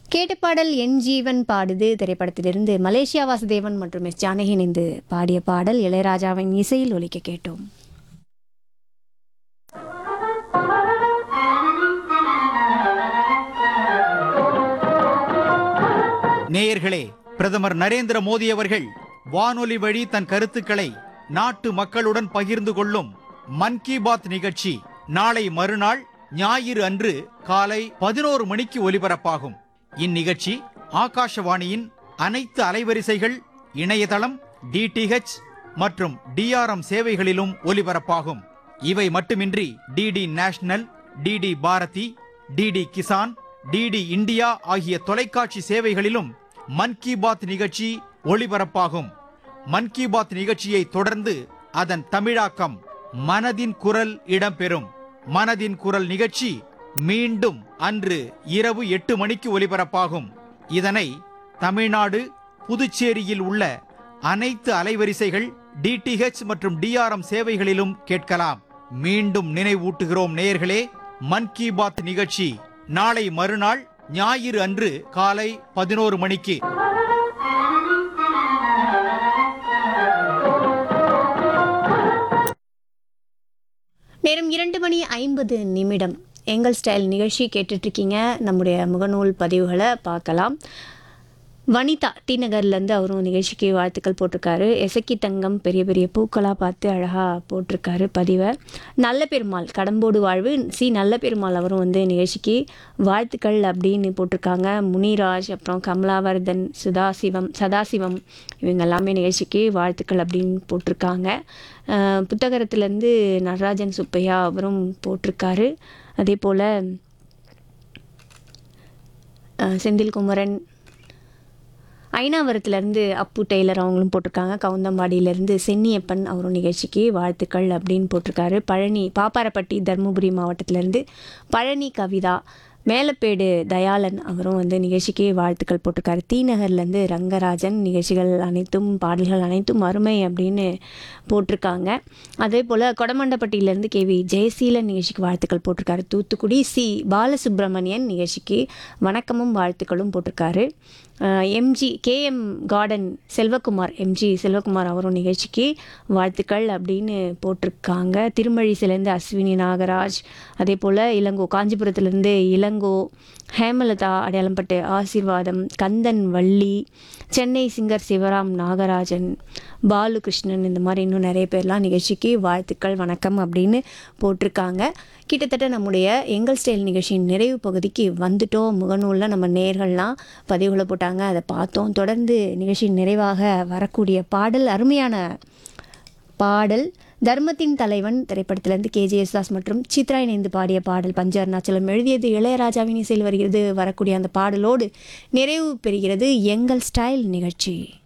கேட்ட பாடல் என் ஜீவன் பாடுது திரைப்படத்திலிருந்து மலேசியா வாசுதேவன் மற்றும் எஸ் ஜானகி இணைந்து பாடிய பாடல் இளையராஜாவின் இசையில் ஒலிக்க கேட்டோம் நேயர்களே பிரதமர் நரேந்திர மோடி அவர்கள் வானொலி வழி தன் கருத்துக்களை நாட்டு மக்களுடன் பகிர்ந்து கொள்ளும் மன் கி பாத் நிகழ்ச்சி நாளை மறுநாள் ஞாயிறு அன்று காலை பதினோரு மணிக்கு ஒலிபரப்பாகும் இந்நிகழ்ச்சி ஆகாஷவாணியின் அனைத்து அலைவரிசைகள் இணையதளம் டிடிஹெச் மற்றும் டிஆர்எம் சேவைகளிலும் ஒலிபரப்பாகும் இவை மட்டுமின்றி DD National DD Bharati DD Kisan DD India ஆகிய தொலைக்காட்சி சேவைகளிலும் மன் கி பாத் நிகழ்ச்சி ஒளிபரப்பாகும் மன் கி பாத் நிகழ்ச்சியை தொடர்ந்து அதன் தமிழாக்கம் மனதின் குரல் இடம்பெறும் மனதின் குரல் நிகழ்ச்சி மீண்டும் அன்று இரவு எட்டு மணிக்கு ஒலிபரப்பாகும் இதனை தமிழ்நாடு புதுச்சேரியில் உள்ள அனைத்து அலைவரிசைகள் டிடிஹெச் மற்றும் டிஆர்எம் சேவைகளிலும் கேட்கலாம் மீண்டும் நினைவூட்டுகிறோம் நேயர்களே மன் கி பாத் நிகழ்ச்சி நாளை மறுநாள் ஞாயிறு அன்று காலை பதினோரு மணிக்கு நேரம் இரண்டு மணி ஐம்பது நிமிடம் எங்கள் ஸ்டைல் நிகழ்ச்சி கேட்டுட்ருக்கீங்க நம்முடைய முகநூல் பதிவுகளை பார்க்கலாம் வனிதா டி நகர்லேருந்து அவரும் நிகழ்ச்சிக்கு வாழ்த்துக்கள் போட்டிருக்காரு எசக்கி தங்கம் பெரிய பெரிய பூக்களாக பார்த்து அழகாக போட்டிருக்காரு பதிவை நல்ல பெருமாள் கடம்போடு வாழ்வு சி நல்ல பெருமாள் அவரும் வந்து நிகழ்ச்சிக்கு வாழ்த்துக்கள் அப்படின்னு போட்டிருக்காங்க முனிராஜ் அப்புறம் கமலாவர்தன் சுதாசிவம் சதாசிவம் இவங்க எல்லாமே நிகழ்ச்சிக்கு வாழ்த்துக்கள் அப்படின்னு போட்டிருக்காங்க அஹ் புத்தகத்திலேருந்து நடராஜன் சுப்பையா அவரும் போட்டிருக்காரு அதே போல் செந்தில் குமரன் ஐநாவரத்துலேருந்து அப்பு டெய்லர் அவங்களும் போட்டிருக்காங்க கவுந்தம்பாடியிலேருந்து சென்னியப்பன் அவரும் நிகழ்ச்சிக்கு வாழ்த்துக்கள் அப்படின்னு போட்டிருக்காரு பழனி பாப்பாரப்பட்டி தருமபுரி மாவட்டத்திலேருந்து பழனி கவிதா மேலப்பேடு தயாளன் அவரும் வந்து நிகழ்ச்சிக்கு வாழ்த்துக்கள் போட்டிருக்காரு தீநகர்லேருந்து ரங்கராஜன் நிகழ்ச்சிகள் அனைத்தும் பாடல்கள் அனைத்தும் அருமை அப்படின்னு போட்டிருக்காங்க அதே போல் கொடமண்டப்பட்டியிலேருந்து கேவி ஜெயசீலன் நிகழ்ச்சிக்கு வாழ்த்துக்கள் போட்டிருக்காரு தூத்துக்குடி சி பாலசுப்ரமணியன் நிகழ்ச்சிக்கு வணக்கமும் வாழ்த்துக்களும் போட்டிருக்காரு MG KM garden Selvakumar MG Selvakumar அவரும் நிகழ்ச்சிக்கு வாழ்த்துக்கள் அப்படின்னு போட்டிருக்காங்க திருமழிசிலேருந்து அஸ்வினி நாகராஜ் அதே போல் இளங்கோ காஞ்சிபுரத்துலேருந்து இளங்கோ ஹேமலதா அடையாளம்பட்டு ஆசீர்வாதம் கந்தன் வள்ளி சென்னை சிங்கர் சிவராம் நாகராஜன் பாலுகிருஷ்ணன் இந்த மாதிரி இன்னும் நிறைய பேர்லாம் நிகழ்ச்சிக்கு வாழ்த்துக்கள் வணக்கம் அப்படின்னு போட்டிருக்காங்க கிட்டத்தட்ட நம்முடைய எங்கள் ஸ்டைல் நிகழ்ச்சியின் நிறைவு பகுதிக்கு வந்துட்டோம் முகநூலில் நம்ம நேர்கள்லாம் பதிவுகளை போட்டாங்க அதை பார்த்தோம் தொடர்ந்து நிகழ்ச்சியின் நிறைவாக வரக்கூடிய பாடல் அருமையான பாடல் தர்மத்தின் தலைவன் திரைப்படத்திலிருந்து கே தாஸ் மற்றும் சித்ரா இணைந்து பாடிய பாடல் பஞ்ச அருணாச்சலம் எழுதியது இளையராஜாவின் இசையில் வருகிறது வரக்கூடிய அந்த பாடலோடு நிறைவு பெறுகிறது எங்கள் ஸ்டைல் நிகழ்ச்சி